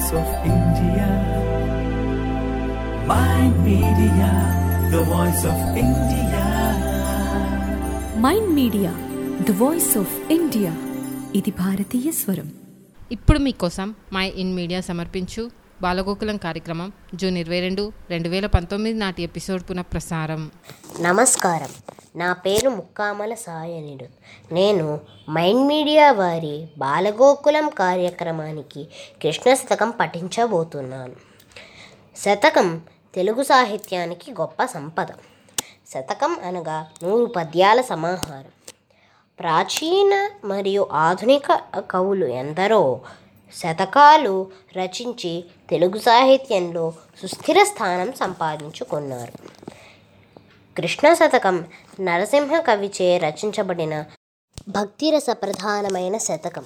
voice of India. Mind Media, the voice of India. Mind media the voice of India ఇది భారతీయ స్వరం ఇప్పుడు మీకోసం మై ఇన్ మీడియా సమర్పించు బాలగోకులం కార్యక్రమం జూన్ ఇరవై రెండు రెండు వేల పంతొమ్మిది నాటి ఎపిసోడ్ పునఃప్రసారం నమస్కారం నా పేరు ముక్కామల సాయనుడు నేను మైండ్ మీడియా వారి బాలగోకులం కార్యక్రమానికి కృష్ణ శతకం పఠించబోతున్నాను శతకం తెలుగు సాహిత్యానికి గొప్ప సంపద శతకం అనగా నూరు పద్యాల సమాహారం ప్రాచీన మరియు ఆధునిక కవులు ఎందరో శతకాలు రచించి తెలుగు సాహిత్యంలో సుస్థిర స్థానం సంపాదించుకున్నారు కృష్ణ శతకం నరసింహ కవిచే రచించబడిన భక్తిరస ప్రధానమైన శతకం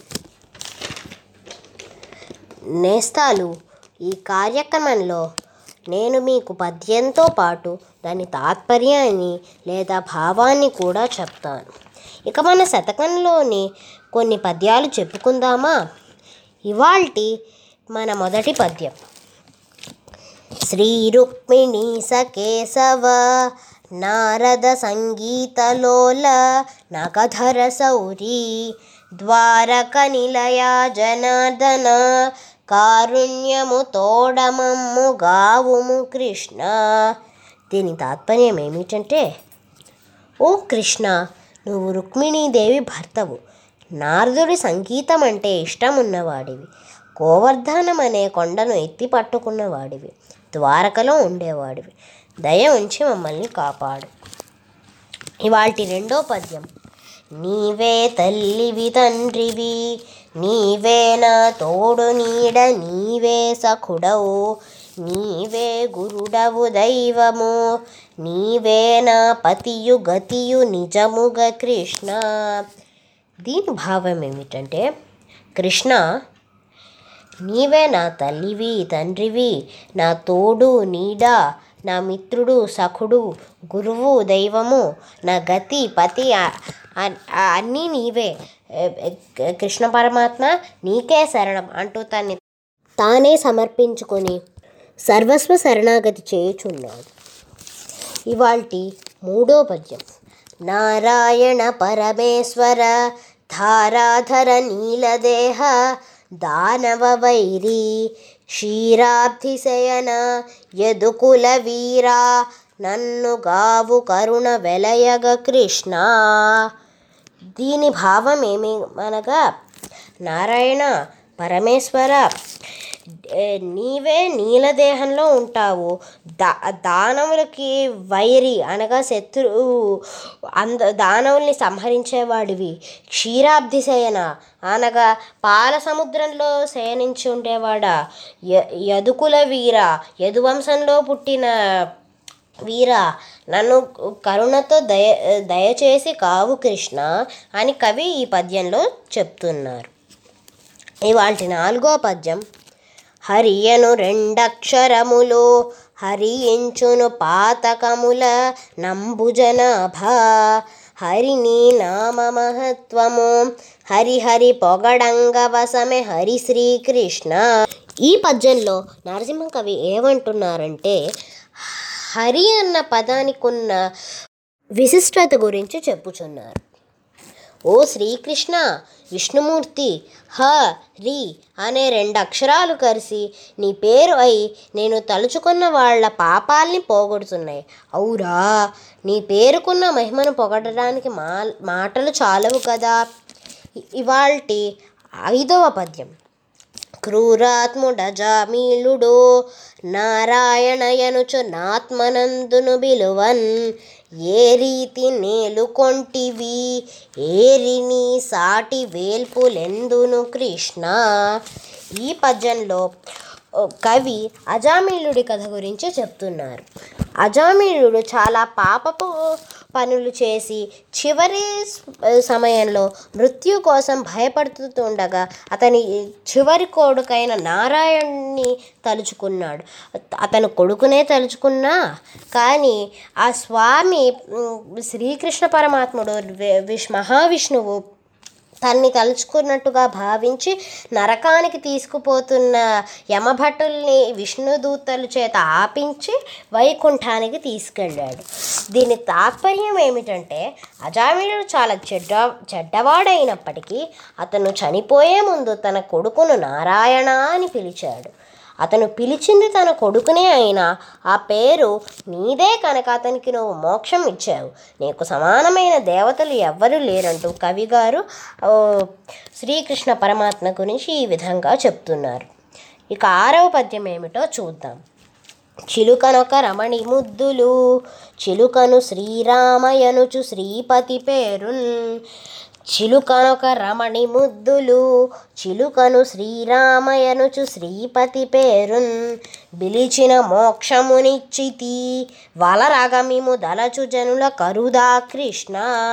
నేస్తాలు ఈ కార్యక్రమంలో నేను మీకు పద్యంతో పాటు దాని తాత్పర్యాన్ని లేదా భావాన్ని కూడా చెప్తాను ఇక మన శతకంలోని కొన్ని పద్యాలు చెప్పుకుందామా ఇవాల్టి మన మొదటి పద్యం శ్రీ రుక్మిణీ సకేశవ నారద సంగీతలోల నగధర సౌరీ ద్వారక నిలయ జనార్దన కారుణ్యము తోడమమ్ము గావుము కృష్ణ దీని తాత్పర్యం ఏమిటంటే ఓ కృష్ణ నువ్వు రుక్మిణీదేవి భర్తవు నారదుడి సంగీతం అంటే ఇష్టం ఉన్నవాడివి గోవర్ధనం అనే కొండను ఎత్తి పట్టుకున్నవాడివి ద్వారకలో ఉండేవాడివి దయ ఉంచి మమ్మల్ని కాపాడు ఇవాల్టి రెండో పద్యం నీవే తల్లివి తండ్రివి నీవే నా తోడు నీడ నీవే సఖుడవు నీవే గురుడవు దైవము నీవే నా పతియు గతియు నిజముగ కృష్ణ దీని భావం ఏమిటంటే కృష్ణ నీవే నా తల్లివి తండ్రివి నా తోడు నీడ నా మిత్రుడు సఖుడు గురువు దైవము నా గతి పతి ఆ- ఆ- ఆ- అన్నీ నీవే ఏ- ఏ- కృష్ణ పరమాత్మ నీకే శరణం అంటూ తన్ని తానే సమర్పించుకొని సర్వస్వ శరణాగతి చేయుచున్నాడు ఇవాల్టి మూడో పద్యం నారాయణ పరమేశ్వర ధారాధర నీలదేహ దానవ వైరి క్షీరాబ్ధిశయన యదుకుల వీరా నన్ను గావు కరుణ వెలయగ కృష్ణ దీని భావం ఏమి అనగా నారాయణ పరమేశ్వర ఏ, నీవే నీలదేహంలో ఉంటావు దా దానవులకి వైరి అనగా శత్రువు అంద దానవుల్ని సంహరించేవాడివి క్షీరాబ్ధిశయన అనగా పాల సముద్రంలో శయనించి ఉండేవాడా య యదుకుల వీర యదువంశంలో పుట్టిన వీరా నన్ను కరుణతో దయ దయచేసి కావు కృష్ణ అని కవి ఈ పద్యంలో చెప్తున్నారు ఇవాల్టి నాలుగో పద్యం హరియను రెండక్షరములు హరించును పాతకముల నంబుజనాభ హరిని నామ మహత్వము హరిహరి పొగడంగవసమే హరి శ్రీకృష్ణ ఈ పద్యంలో నరసింహ కవి ఏమంటున్నారంటే హరి అన్న పదానికున్న విశిష్టత గురించి చెప్పుచున్నారు ఓ శ్రీకృష్ణ విష్ణుమూర్తి హ రి అనే రెండు అక్షరాలు కలిసి నీ పేరు అయి నేను తలుచుకున్న వాళ్ళ పాపాల్ని పోగొడుతున్నాయి అవురా నీ పేరుకున్న మహిమను పొగడడానికి మా మాటలు చాలవు కదా ఇవాల్టి ఐదవ పద్యం క్రూరాత్ముడ జామీలుడు నారాయణయనుచు నాత్మనందును బిలువన్ ఏ రీతి నేలుకొంటివి ఏరిని సాటి వేల్పులెందును కృష్ణ ఈ పద్యంలో ఓ, కవి అజామీలుడి కథ గురించి చెప్తున్నారు అజామీలుడు చాలా పాపపు పనులు చేసి చివరి స- సమయంలో మృత్యు కోసం భయపడుతుండగా అతని చివరి కొడుకైన నారాయణ్ణి తలుచుకున్నాడు అతను కొడుకునే తలుచుకున్నా కానీ ఆ స్వామి ఉమ్, శ్రీకృష్ణ పరమాత్ముడు వి- విష్ మహావిష్ణువు తన్ని తలుచుకున్నట్టుగా భావించి నరకానికి తీసుకుపోతున్న యమభటుల్ని విష్ణుదూతల చేత ఆపించి వైకుంఠానికి తీసుకెళ్ళాడు దీని తాత్పర్యం ఏమిటంటే అజామిళుడు చాలా చెడ్డ చెడ్డవాడైనప్పటికీ అతను చనిపోయే ముందు తన కొడుకును నారాయణ అని పిలిచాడు అతను పిలిచింది తన కొడుకునే అయినా ఆ పేరు నీదే కనుక అతనికి నువ్వు మోక్షం ఇచ్చావు నీకు సమానమైన దేవతలు ఎవ్వరూ లేరంటూ కవిగారు ఓ, శ్రీకృష్ణ పరమాత్మ గురించి ఈ విధంగా చెప్తున్నారు ఇక ఆరవ పద్యం ఏమిటో చూద్దాం చిలుకనొక రమణి ముద్దులు చిలుకను శ్రీరామయనుచు శ్రీపతి పేరున్ చిలుకనొక రమణి ముద్దులు చిలుకను శ్రీరామయనుచు శ్రీపతి పేరున్ బిలిచిన మోక్షమునిచ్చితి వలరగమిము దలచు జనుల కరుదా కృష్ణ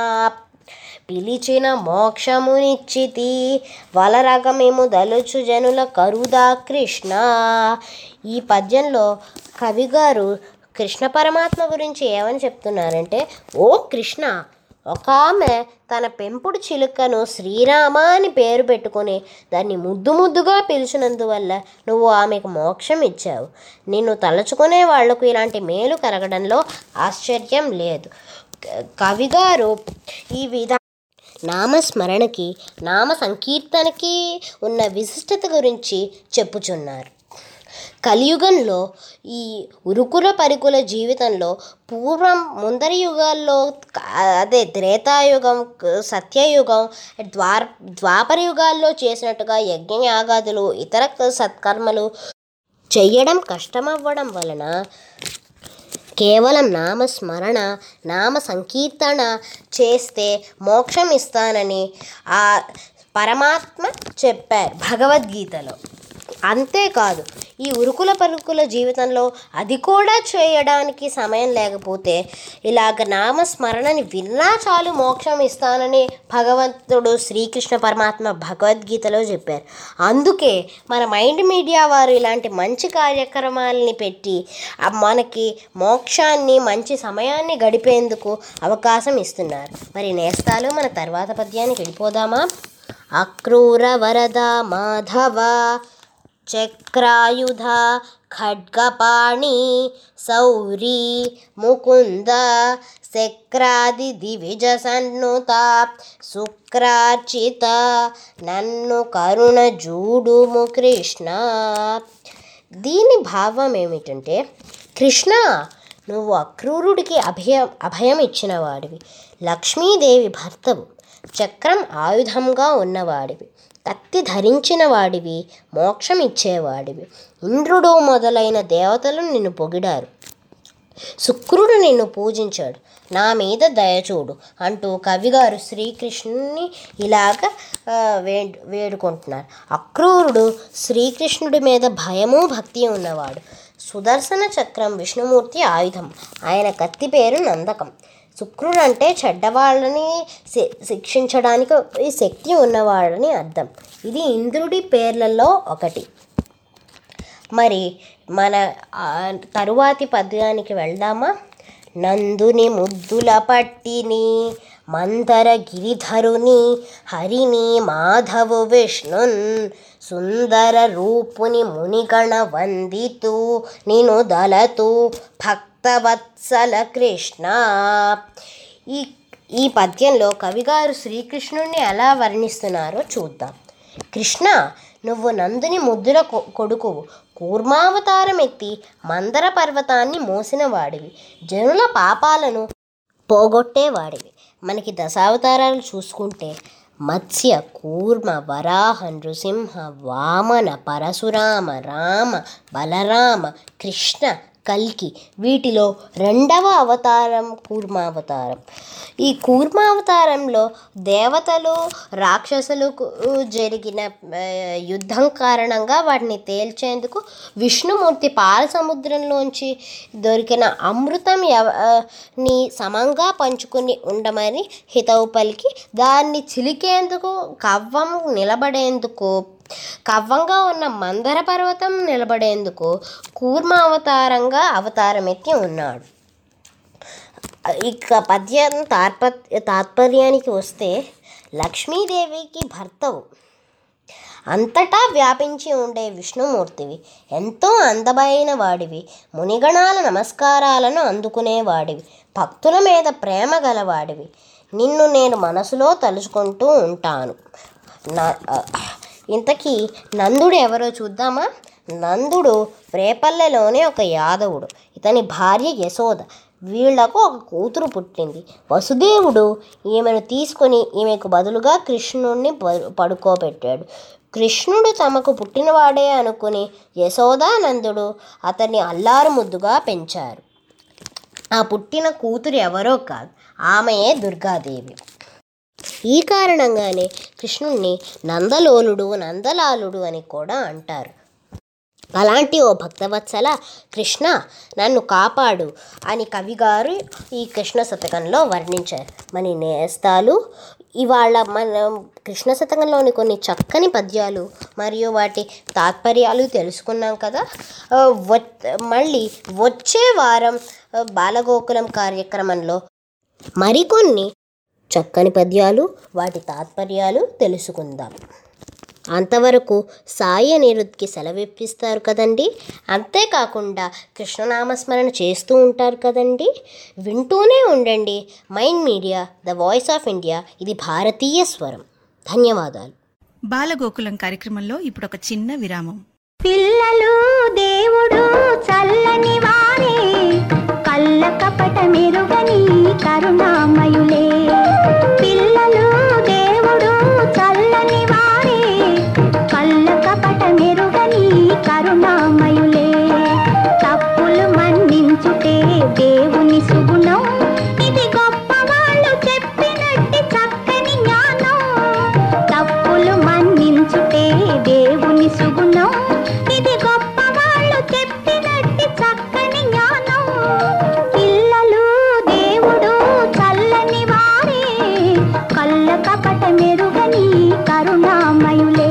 పిలిచిన మోక్షమునిచ్చితి వలరగమేము దలుచు జనుల కరుదా కృష్ణ ఈ పద్యంలో కవిగారు కృష్ణ పరమాత్మ గురించి ఏమని చెప్తున్నారంటే ఓ కృష్ణ ఒక ఆమె తన పెంపుడు చిలుకను శ్రీరామ అని పేరు పెట్టుకొని దాన్ని ముద్దు ముద్దుగా పిలిచినందువల్ల నువ్వు ఆమెకు మోక్షం ఇచ్చావు నిన్ను తలుచుకునే వాళ్లకు ఇలాంటి మేలు కలగడంలో ఆశ్చర్యం లేదు క- కవిగారు ఈ విధ నామస్మరణకి నామ సంకీర్తనకి ఉన్న విశిష్టత గురించి చెప్పుచున్నారు కలియుగంలో ఈ ఉరుకుల పరుకుల జీవితంలో పూర్వం ముందరి యుగాల్లో క- అదే త్రేతాయుగం క- సత్యయుగం ద్వార్ ద్వాపర యుగాల్లో చేసినట్టుగా యజ్ఞయాగాదులు ఇతర క- సత్కర్మలు చెయ్యడం కష్టమవ్వడం వలన కేవలం నామస్మరణ నామ సంకీర్తన చేస్తే మోక్షం ఇస్తానని ఆ పరమాత్మ చెప్పారు భగవద్గీతలో అంతేకాదు ఈ ఉరుకుల పరుకుల జీవితంలో అది కూడా చేయడానికి సమయం లేకపోతే ఇలాగ నామస్మరణని విన్నా చాలు మోక్షం ఇస్తానని భగవంతుడు శ్రీకృష్ణ పరమాత్మ భగవద్గీతలో చెప్పారు అందుకే మన మైండ్ మీడియా వారు ఇలాంటి మంచి కార్యక్రమాలని పెట్టి ఆ మనకి మోక్షాన్ని మంచి సమయాన్ని గడిపేందుకు అవకాశం ఇస్తున్నారు మరి నేస్తాలు మన తర్వాత పద్యానికి వెళ్ళిపోదామా అక్రూర వరద మాధవ చక్రాయుధ ఖడ్గపాణి సౌరీ ముకుంద శక్రాది దివిజ సన్నుత శుక్రార్చిత నన్ను కరుణ జూడుము కృష్ణ దీని భావం ఏమిటంటే కృష్ణ నువ్వు అక్రూరుడికి అభయం అభయం ఇచ్చిన వాడివి లక్ష్మీదేవి భర్తవు చక్రం ఆయుధంగా ఉన్నవాడివి కత్తి ధరించిన వాడివి మోక్షం ఇచ్చేవాడివి ఇంద్రుడు మొదలైన దేవతలు నిన్ను పొగిడారు శుక్రుడు నిన్ను పూజించాడు నా మీద దయచూడు అంటూ కవిగారు శ్రీకృష్ణుని ఇలాగ ఆ, వేడు వేడుకుంటున్నారు అక్రూరుడు శ్రీకృష్ణుడి మీద భయము భక్తి ఉన్నవాడు సుదర్శన చక్రం విష్ణుమూర్తి ఆయుధం ఆయన కత్తి పేరు నందకం శుక్రుడు అంటే చెడ్డవాళ్ళని శి- శిక్షించడానికి ఈ శక్తి ఉన్నవాడని అర్థం ఇది ఇంద్రుడి పేర్లలో ఒకటి మరి మన ఆ, తరువాతి పద్యానికి వెళ్దామా నందుని ముద్దుల పట్టిని మందర గిరిధరుని హరిని మాధవు విష్ణున్ సుందర రూపుని మునిగణ వందితు నిను దలతు భక్తవత్సల కృష్ణ ఈ ఈ పద్యంలో కవిగారు శ్రీకృష్ణుణ్ణి ఎలా వర్ణిస్తున్నారో చూద్దాం కృష్ణ నువ్వు నందుని ముద్దుల కొ- కొడుకువు కూర్మావతారం ఎత్తి మందర పర్వతాన్ని మోసిన వాడివి జనుల పాపాలను పోగొట్టేవాడివి మనకి దశావతారాలు చూసుకుంటే మత్స్య కూర్మ వరాహ నృసింహ వామన పరశురామ రామ బలరామ కృష్ణ కల్కి వీటిలో రెండవ అవతారం కూర్మావతారం ఈ కూర్మావతారంలో దేవతలు రాక్షసులకు జరిగిన ఆ, యుద్ధం కారణంగా వాటిని తేల్చేందుకు విష్ణుమూర్తి పాల సముద్రంలోంచి దొరికిన అమృతం ఎవ- ఆ, ని సమంగా పంచుకుని ఉండమని హితవు పలికి దాన్ని చిలికేందుకు కవ్వం నిలబడేందుకు కవ్వంగా ఉన్న మందర పర్వతం నిలబడేందుకు కూర్మ అవతారంగా అవతారమెత్తి ఉన్నాడు ఇక పద్యం తాత్ప తాత్పర్యానికి వస్తే లక్ష్మీదేవికి భర్తవు అంతటా వ్యాపించి ఉండే విష్ణుమూర్తివి ఎంతో అందమైన వాడివి మునిగణాల నమస్కారాలను అందుకునేవాడివి భక్తుల మీద ప్రేమ గలవాడివి నిన్ను నేను మనసులో తలుచుకుంటూ ఉంటాను నా ఆ, ఇంతకీ నందుడు ఎవరో చూద్దామా నందుడు రేపల్లెలోనే ఒక యాదవుడు ఇతని భార్య యశోద వీళ్లకు ఒక కూతురు పుట్టింది వసుదేవుడు ఈమెను తీసుకొని ఈమెకు బదులుగా కృష్ణుణ్ణి పడు- పడుకోబెట్టాడు కృష్ణుడు తమకు పుట్టినవాడే అనుకుని యశోదానందుడు అతన్ని అల్లారు ముద్దుగా పెంచారు ఆ పుట్టిన కూతురు ఎవరో కాదు ఆమెయే దుర్గాదేవి ఈ కారణంగానే కృష్ణుణ్ణి నందలోలుడు నందలాలుడు అని కూడా అంటారు అలాంటి ఓ భక్తవత్సల కృష్ణ నన్ను కాపాడు అని కవిగారు ఈ కృష్ణ శతకంలో వర్ణించారు మన నేస్తాలు ఇవాళ మనం కృష్ణ శతకంలోని కొన్ని చక్కని పద్యాలు మరియు వాటి తాత్పర్యాలు తెలుసుకున్నాం కదా ఆ, వత్- మళ్ళీ వచ్చే వారం ఆ, బాలగోకులం కార్యక్రమంలో మరికొన్ని చక్కని పద్యాలు వాటి తాత్పర్యాలు తెలుసుకుందాం అంతవరకు సాయి అనిరుద్ధ్కి సెలవిప్పిస్తారు కదండి అంతేకాకుండా కృష్ణనామస్మరణ చేస్తూ ఉంటారు కదండి వింటూనే ఉండండి mind media the voice of India ఇది భారతీయ స్వరం ధన్యవాదాలు బాలగోకులం కార్యక్రమంలో ఇప్పుడు ఒక చిన్న విరామం పిల్లలు దేవుడు చల్లని వారే కళ్ళ కపట మెరుగని కరుణామయులే పిల్లలు దేవుడు చల్లని వారే కళ్ళ కపట మెరుగని కరుణామయులే తప్పులు మన్నించుటే దేవుని సుగుణం ఇది గొప్ప వాళ్ళు చెప్పినట్టి చక్కని జ్ఞానం తప్పులు మన్నించుటే దేవుని సుగుణం ఇది గొప్ప వాళ్ళు చెప్పినట్టి చక్కని జ్ఞానం పిల్లలు దేవుడు చల్లని వారే కళ్ళ కపట మెరుగని కరుణామయులే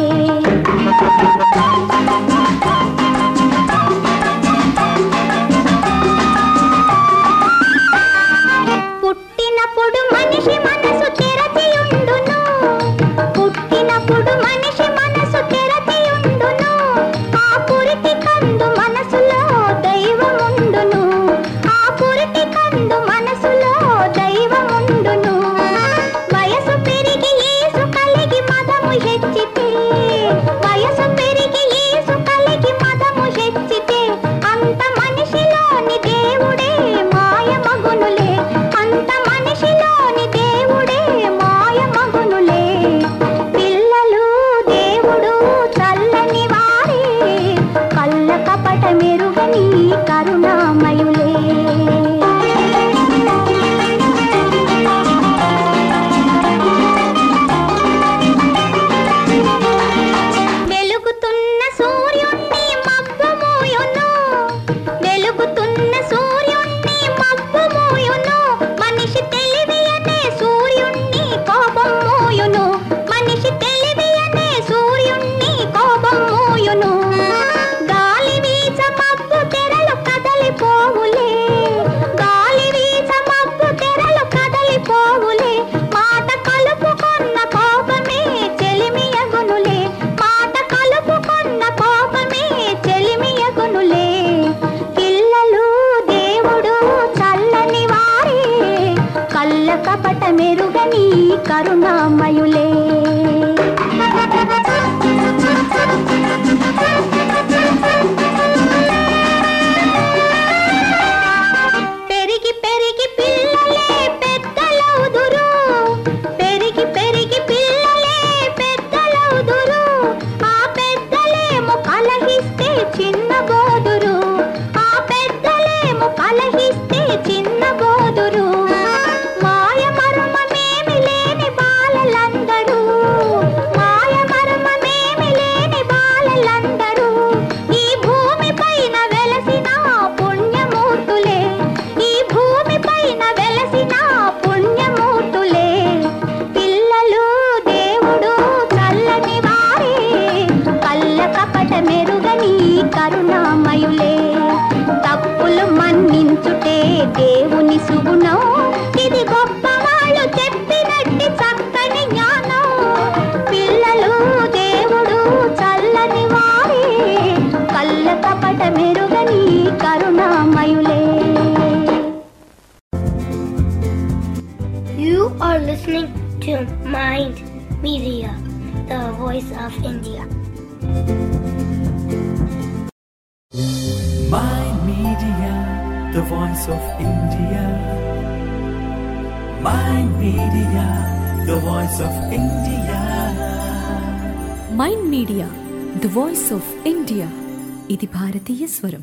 పుట్టినప్పుడు మనిషి మనసు తెరచియుండును పుట్టినప్పుడు మనిషి మనసు తెరచియుండును ఆ పురిటి కందు మనసులో దైవముండును ఆ పురిటి కందు మనసులో దైవముండును వయసు పెరిగి ఏసు కలిగి మదము హెచ్చితే వయసు పెరిగి ఏసు కలిగి మదము హెచ్చితే అంత మనిషిలోని దేవుడే మాయమగునులే అంత మనిషిలోని దేవుడే మాయమగునులే పిల్లలు దేవుడు చల్లని వారే కళ్ళ కపట మెరుగని కరుణామయులే వెలుగుతున్న సూర్యుణ్ణి మబ్బు మోయును వెలుగుతున్న సూర్యుణ్ణి మబ్బు మోయును మనిషి తెలివి అనే సూర్యుణ్ణి కోపం మోయును మనిషి తెలివి అనే సూర్యుణ్ణి కోపం మోయును గాలి వీచ మబ్బు తెరలు కదలిపోవులే గాలి వీచ మబ్బు తెరలు కదలిపోవులే మాట కలుపుకొన్న కోపమే చెలిమియగునులే మాట కలుపుకొన్న కోపమే చెలిమియగునులే పిల్లలు దేవుడు చల్లని వారే కళ్ళ కపట మెరుగని కరుణామయులే పెరిగి పెరిగి పిల్లలే పెద్దలవుదురు పెరిగి పెరిగి పిల్లలే పెద్దలవుదురు ఆ పెద్దలేమో కలహిస్తే చిన్న బోదురు ఆ పెద్దలేమో కలహిస్తే చిన్న బోదురు మాయ మర్మమేమి లేని బాలలందరూ మాయ మర్మమేమి లేని బాలలందరూ ఈ భూమి పైన వెలసిన పుణ్యమూర్తులే ఈ భూమి పైన వెలసిన పుణ్యమూర్తులే పిల్లలు దేవుడు చల్లని వారే కళ్ళ కపట మెరుగని కరుణామయులే తప్పులు మన్నించుటే దేవుని సుగుణం ఇది గొప్ప వాళ్ళు చెప్పినట్టి చక్కని అలసట మెరుగని కరుణామయులే You are listening to Mind Media, the voice of India. Mind Media, the voice of India. Mind Media, the voice of India. Mind media the voice of India ఇది భారతీయ స్వరం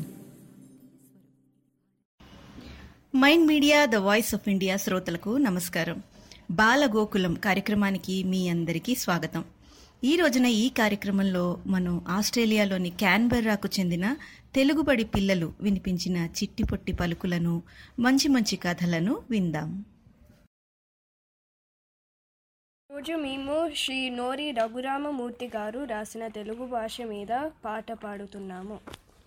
mind media the voice of India శ్రోతలకు నమస్కారం బాలగోకులం కార్యక్రమానికి మీ అందరికీ స్వాగతం ఈ రోజున ఈ కార్యక్రమంలో మనం ఆస్ట్రేలియాలోని క్యాన్బెర్రాకు చెందిన తెలుగుబడి పిల్లలు వినిపించిన చిట్టి పొట్టి పలుకులను మంచి మంచి కథలను విందాం రోజు మేము శ్రీ నోరి రఘురామమూర్తి గారు రాసిన తెలుగు భాష మీద పాట పాడుతున్నాము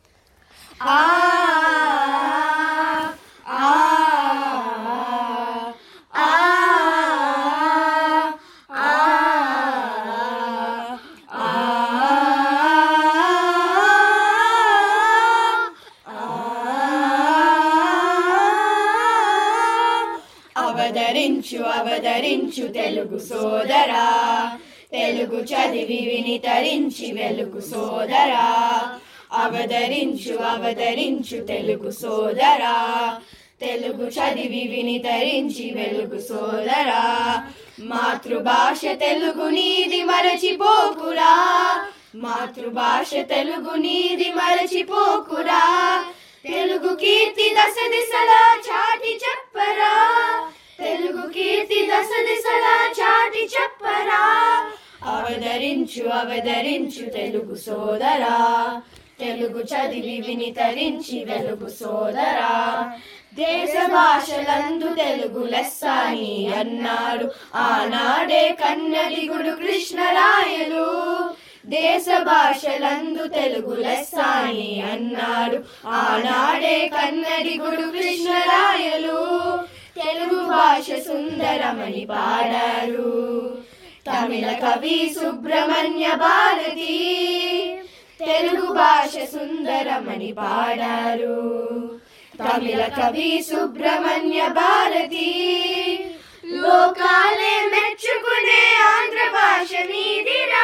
అవతరించు అవతరించు తెలుగు సోదరా తెలుగు చదివి విని తరించి వెలుగు సోదరా అవతరించు అవతరించు తెలుగు సోదరా తెలుగు చదివి విని తరించి వెలుగు సోదరా మాతృభాష తెలుగు నీది మరచిపోకురా మాతృభాష తెలుగు నీది మరచిపోకురా తెలుగు కీర్తి దశ దిశలా చాటి చెప్పరా తెలుగు కీర్తి దశ దిశలా చాటి చెప్పరా అవతరించు అవతరించు తెలుగు సోదరా తెలుగు చదివి విని తరించి వెలుగు సోదరా దేశ భాషలందు తెలుగు లెస్సాని అన్నాడు ఆనాడే కన్నడిగుడు కృష్ణరాయలు దేశ భాషలందు తెలుగు లెస్సాని అన్నాడు ఆనాడే కన్నడిగుడు కృష్ణరాయలు తెలుగు భాష సుందరమని పాడారు తమిళ కవి సుబ్రహ్మణ్య భారతి తెలుగు భాష సుందరమని పాడారు తమిళ కవి సుబ్రహ్మణ్య భారతి లోకాలే మెచ్చుకునే ఆంధ్ర భాష నీదిరా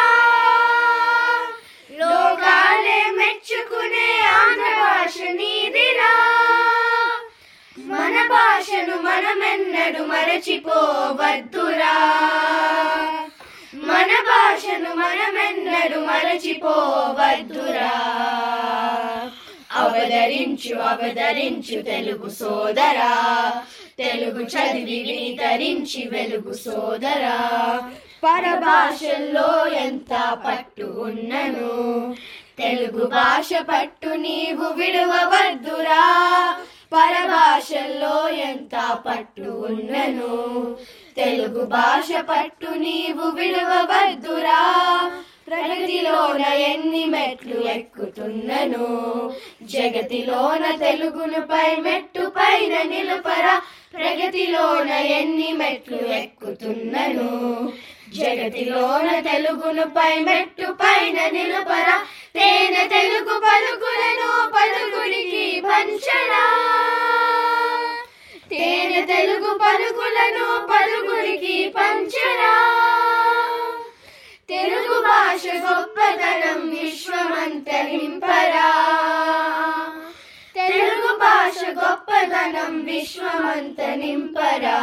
లోకాలే మెచ్చుకునే ఆంధ్ర భాష నీదిరా మన భాషను మనమెన్నడు మరచిపోవద్దురా మన భాషను మనమెన్నడు మరచిపోవద్దురా అవతరించు అవతరించు తెలుగు సోదరా తెలుగు చదివి విని తరించి వెలుగు సోదరా పరభాషల్లో ఎంత పట్టు ఉన్నను తెలుగు భాష పట్టు నీవు విడవవద్దురా పరభాషల్లో ఎంత పట్టు ఉన్నను తెలుగు భాష పట్టు నీవు విడవవద్దురా ప్రగతిలోన ఎన్ని మెట్లు ఎక్కుతున్నను జగతిలోన తెలుగును పై మెట్టు పైన నిలుపరా ప్రగతిలోన ఎన్ని మెట్లు ఎక్కుతున్నను జగతిలోన తెలుగును పై మెట్టు పైన నిలుపరా తేనె తెలుగు పలుకులను పలుకుడికి పంచరా తేనె తెలుగు పలుకులను పలుకుడికి పంచరా తెలుగు భాష గొప్పతనం విశ్వమంతరింపరా తెలుగు భాష గొప్పతనం విశ్వమంత నింపరా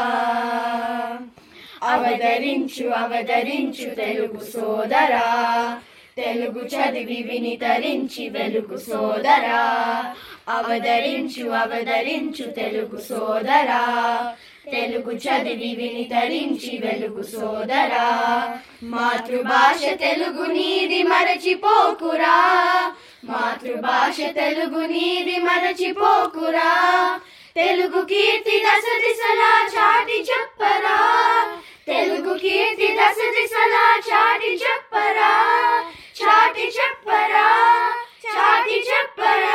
అవతరించు అవతరించు తెలుగు సోదరా తెలుగు చదివి విని తరించి వెలుగు సోదరా అవతరించు అవతరించు తెలుగు సోదరా తెలుగు చదివి విని తరించి వెలుగు సోదరా మాతృభాష తెలుగు నీది మరచిపోకురా మాతృభాష తెలుగు నీది మరచిపోకురా తెలుగు కీర్తి దశ దిశలా చాటి చెప్పరా తెలుగు కీర్తి దశ దిశలా చాటి చెప్పరా చాటి చెప్పరా చాటి చెప్పరా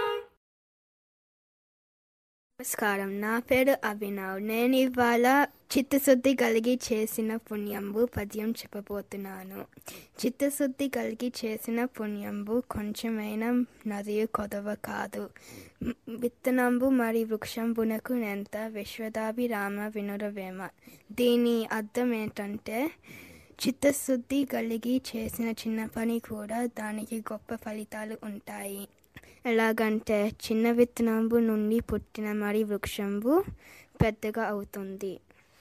నమస్కారం నా పేరు అభినవ్ నేను ఇవాళ చిత్తశుద్ధి కలిగి చేసిన పుణ్యంబు పద్యం చెప్పబోతున్నాను చిత్తశుద్ధి కలిగి చేసిన పుణ్యంబు కొంచెమైన నదియు కొదవ కాదు మ్, విత్తనంబు మరి వృక్షంబునకు ఎంత విశ్వదాభిరామ వినురవేమ దీని అర్థం ఏంటంటే చిత్తశుద్ధి కలిగి చేసిన చిన్న పని కూడా దానికి గొప్ప ఫలితాలు ఉంటాయి ఎలాగంటే చిన్న విత్తనంబు నుండి పుట్టిన మరి వృక్షంబు పెద్దగా అవుతుంది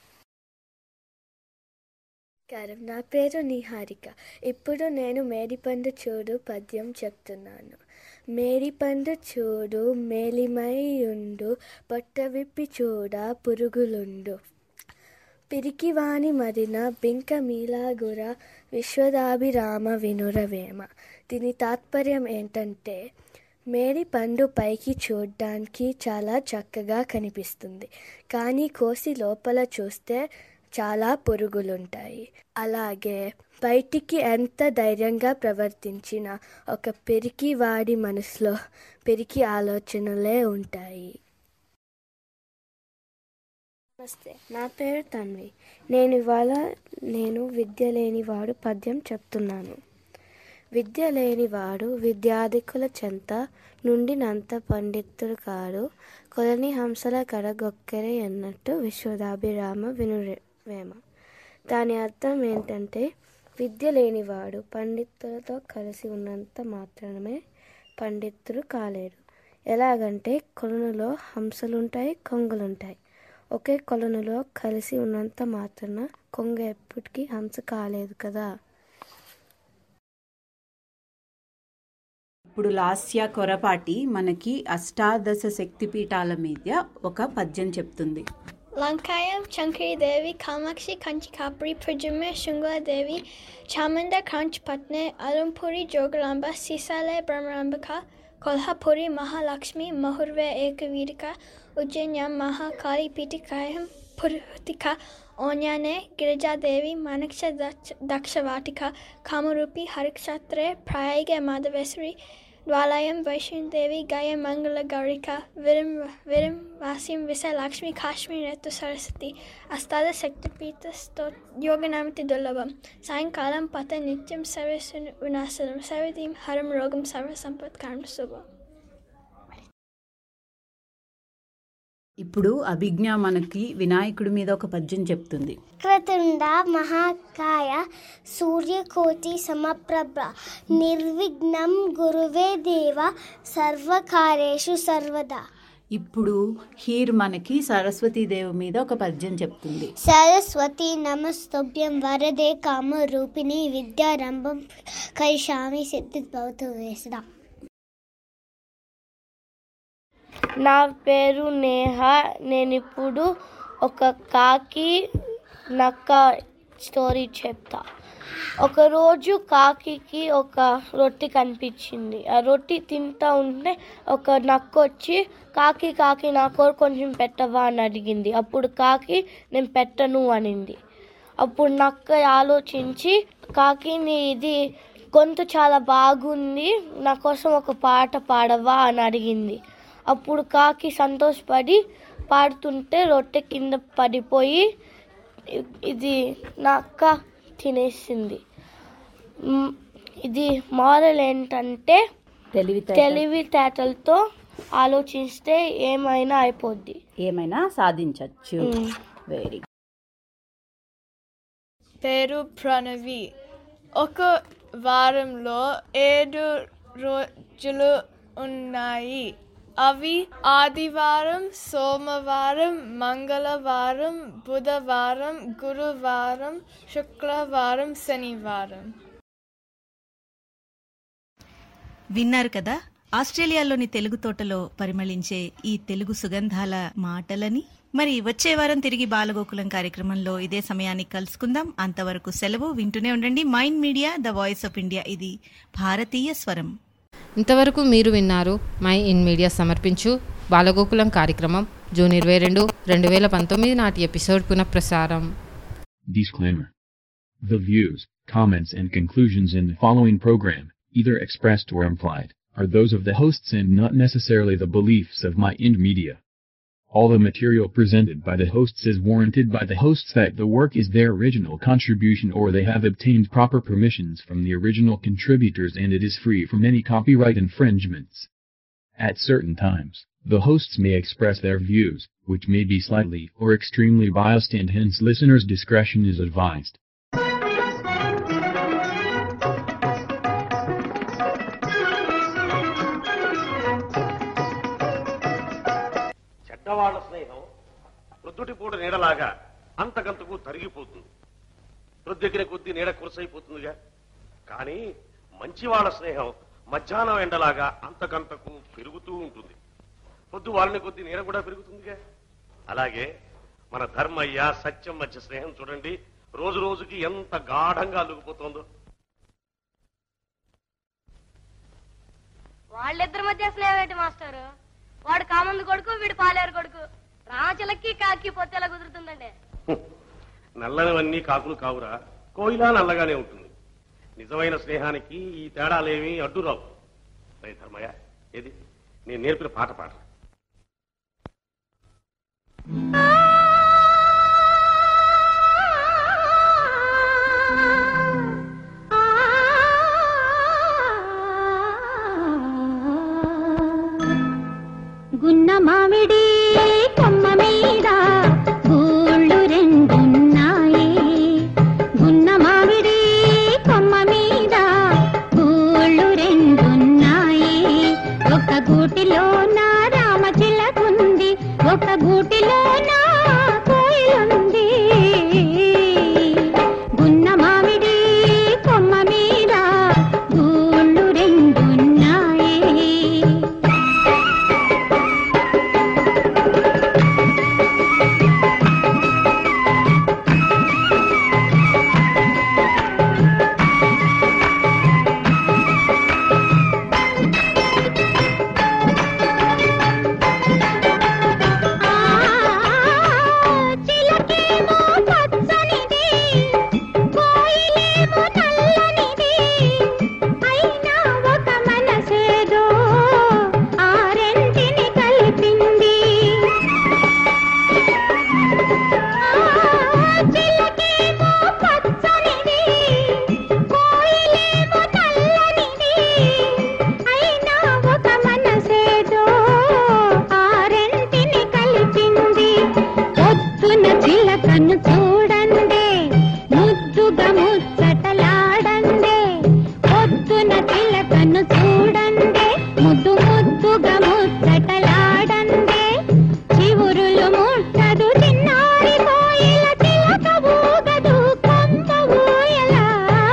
నమస్కారం నా పేరు నిహారిక ఇప్పుడు నేను మేడిపండు చూడు పద్యం చెప్తున్నాను మేడిపండు చూడు మేలిమై ఉండు పొట్ట విప్పి చూడ పురుగులుండు పిరికివాణి మదిన బింక మీలాగుర విశ్వదాభిరామ వినురవేమ దీని తాత్పర్యం ఏంటంటే మేరీ పండు పైకి చూడ్డానికి చాలా చక్కగా కనిపిస్తుంది కానీ కోసి లోపల చూస్తే చాలా పురుగులుంటాయి అలాగే బయటికి ఎంత ధైర్యంగా ప్రవర్తించినా ఒక పెరికి వాడి మనసులో పెరికి ఆలోచనలే ఉంటాయి నమస్తే నా పేరు తన్వి నేను ఇవాళ నేను విద్య లేనివాడు పద్యం చెప్తున్నాను విద్య లేనివాడు విద్యాధికుల చెంత నుండినంత పండితుడు కాడు కొలని హంసల కడగొక్కరే అన్నట్టు విశ్వదాభిరామ వినువేమ దాని అర్థం ఏంటంటే విద్య లేనివాడు పండితులతో కలిసి ఉన్నంత మాత్రమే పండితుడు కాలేడు ఎలాగంటే కొలనులో హంసలుంటాయి కొంగలుంటాయి ఒకే కొలనులో కలిసి ఉన్నంత మాత్రాన కొంగ ఎప్పటికీ హంస కాలేదు కదా ఇప్పుడు లాస్య కొరపాటి మనకి అష్టాదశ శక్తిపీఠాల మీద ఒక పద్యం చెప్తుంది Lankayam Chankari Devi, Kamakshi Kanchikapuri, Prajume Shungla Devi, Chamunda Kanch Patne, Alumpuri Jogalamba, Sisale Brahmarambaka, Kolhapuri Mahalakshmi, Mahurve Ekavirika, Ujjainyam Mahakali Pitikayam, Purutika, Onyane, Girija Devi, Manaksha Dakshavatika, Kamarupi, Harikshatre, Prayage Madhavesri, Dwalayam Vaishnadevi Gaya Mangala Gaurika Viram Viram Vasim Visa Lakshmi Kashmir Netu Saraswati Astada Shaktipita Stot Yoganamati Dullabam Sayankalam Pata Nityam Sarvasun Unasalam Sarvadim Haram Rogam Sarva Sampat Karma Subham ఇప్పుడు అభిజ్ఞ మనకి వినాయకుడి మీద ఒక పద్యం చెప్తుంది క్రతుండ మహాకాయ సూర్యకోటి సమప్రభ నిర్విఘ్నం గురువే దేవ సర్వకార్యేషు సర్వదా ఇప్పుడు హీర్ మనకి సరస్వతీదేవి మీద ఒక పద్యం చెప్తుంది సరస్వతి నమస్తభ్యం వరదే కామ రూపిణి విద్యారంభం కైషామి సిద్ధి భవతు వేసదా నా పేరు నేహ నేను ఇప్పుడు ఒక కాకి నక్క స్టోరీ చెప్తా ఒకరోజు కాకికి ఒక రొట్టె కనిపించింది ఆ రొట్టె తింటా ఉంటే ఒక నక్క వచ్చి కాకి కాకి నాకు కొంచెం పెట్టవా అని అడిగింది అప్పుడు కాకి నేను పెట్టను అనింది అప్పుడు నక్క ఆలోచించి కాకి నీ ఇది గొంతు చాలా బాగుంది నా కోసం ఒక పాట పాడవా అని అడిగింది అప్పుడు కాకి సంతోషపడి పాడుతుంటే రొట్టె కింద పడిపోయి ఇ- ఇది నక్క తినేసింది మ్, ఇది మారల్ ఏంటంటే తెలివితేటలు. తెలివితేటలతో ఆలోచిస్తే ఏమైనా అయిపోద్ది ఏమైనా సాధించవచ్చు మ్. వెరీ పేరు ప్రణవి ఒక వారంలో ఏడు రోజులు ఉన్నాయి అవి ఆదివారం సోమవారం మంగళవారం బుధవారం గురువారం శుక్రవారం శనివారం విన్నారు కదా ఆస్ట్రేలియాలోని తెలుగు తోటలో పరిమళించే ఈ తెలుగు సుగంధాల మాటలని మరి వచ్చే వారం తిరిగి బాలగోకులం కార్యక్రమంలో ఇదే సమయానికి కలుసుకుందాం అంతవరకు సెలవు వింటూనే ఉండండి mind media the voice of India ఇది భారతీయ స్వరం ఇంతవరకు మీరు విన్నారు మై ఇన్ మీడియా సమర్పించు బాలగోకులం కార్యక్రమం జూన్ ఇరవై రెండు రెండు వేల పంతొమ్మిది నాటి ఎపిసోడ్ పునఃప్రసారం Disclaimer. The views, comments and conclusions in the following program, either expressed or implied, are those of the hosts and not necessarily the beliefs of My Ind Media. All the material presented by the hosts is warranted by the hosts that the work is their original contribution or they have obtained proper permissions from the original contributors and it is free from any copyright infringements. At certain times, the hosts may express their views, which may be slightly or extremely biased and hence listeners' discretion is advised. చెడ్డవాళ్ల స్నేహం ప్రొద్దుటిపూట నీడలాగా అంతకంతకు తరిగిపోతుంది ప్రొద్దెక్కిన కొద్దీ నీడ కురసైపోతుందిగా కానీ మంచివాళ్ల స్నేహం మధ్యాహ్నం ఎండలాగా అంతకంతకు పెరుగుతూ ఉంటుంది పొద్దు వాళ్ళని కొద్దీ నీడ కూడా పెరుగుతుందిగా అలాగే మన ధర్మయ్య సత్యం మధ్య స్నేహం చూడండి రోజు రోజుకి ఎంత గాఢంగా అల్లుకుపోతుందో వాళ్ళిద్దరి మధ్య స్నేహం ఏంటి మాస్టారు వాడు కామంది కొడుకు వీడు పాలేరు కొడుకు రామచిలకి కాకి పొత్తే ఎలా కుదురుతుందండి నల్లనివన్నీ కాకులు కావురా కోయిలా నల్లగానే ఉంటుంది నిజమైన స్నేహానికి ఈ తేడాలేమీ అడ్డు రావు రే ధర్మయ్య ఏది నేను నేర్పిన పాట పాట గున్న మామిడి కొమ్మ మీద గూళ్ళు రెండున్నాయి గున్న మామిడి కొమ్మ మీద గూళ్ళు రెండున్నాయి ఒక గూటిలో నా రామచిలకుంది ఒక గూటిలో నా కోయిలుంది గున్న మామిడి కొమ్మ మీద గూళ్ళు రెండున్నాయి చిలకేమో పచ్చనిది కోయిలేమో నల్లనిది అయినా ఒక మనసేదో ఆ రెంటిని కలిపింది చిలకేమో పచ్చనిది కోయిలేమో నల్లనిది అయినా ఒక మనసేదో ఆ రెంటిని కలిపింది పొద్దున చిలకను చూడండి ముద్దుగా ముచ్చటలాడండి పొద్దున చిలకను చూడండి ముద్దు ముద్దుగా ముచ్చటలాడండి చివురులు ముట్టదు చిన్నారి కోయిల చిలక ఊగదు కొంత ఊయలా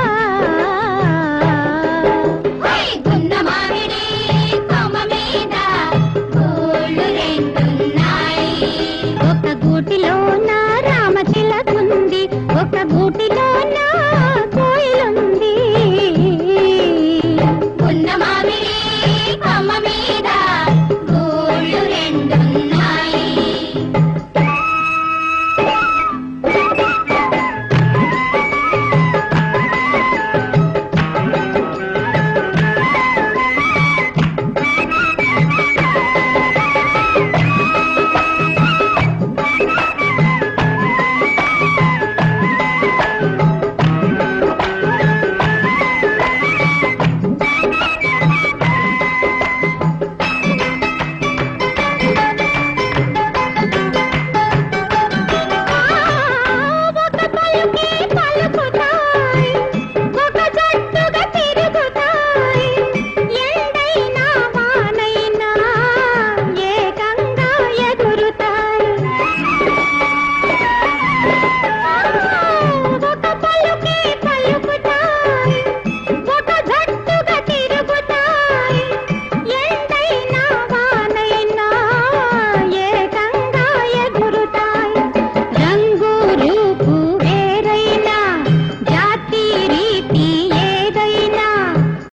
గున్న మామిడి కొమ్మ మీద గోళ్ళు రెండున్నాయి ఒక గూటిలో నా రామచిలకుంది ఒక గూటిలో నా కోయిలుంది గున్న మామిడి